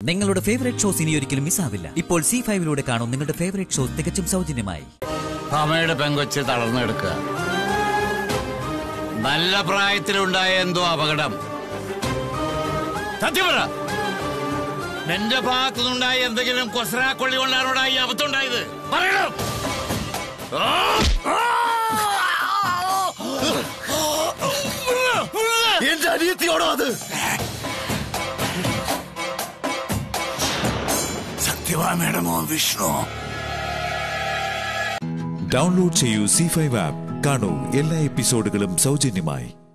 നിങ്ങളുടെ favourite shows ഇനി ഒരിക്കലും മിസ്സാവില്ല ഇപ്പോൾ സി ഫൈവിലൂടെ കാണും നിങ്ങളുടെ ഫേവറേറ്റ് ഷോ തികച്ചും സൗജന്യമായി അമ്മയുടെ പെങ്കൊച്ച് തളർന്നെടുക്കുക നല്ല പ്രായത്തിലുണ്ടായ എന്തോ അപകടം സത്യം പറ നിന്റെ ഭാഗത്തുനിന്നുണ്ടായ എന്തെങ്കിലും കൊസ്രാ കൊള്ളി കൊണ്ടാണോടാ ഈ അബദ്ധമുണ്ടായത് പറയണം എന്റെ അനിയത്തിയോടോ അത് സത്യവാമയുടെ മോൻ വിഷ്ണു ഡൗൺലോഡ് ചെയ്യൂ സി ഫൈവ് ആപ്പ് കാണൂ എല്ലാ എപ്പിസോഡുകളും സൗജന്യമായി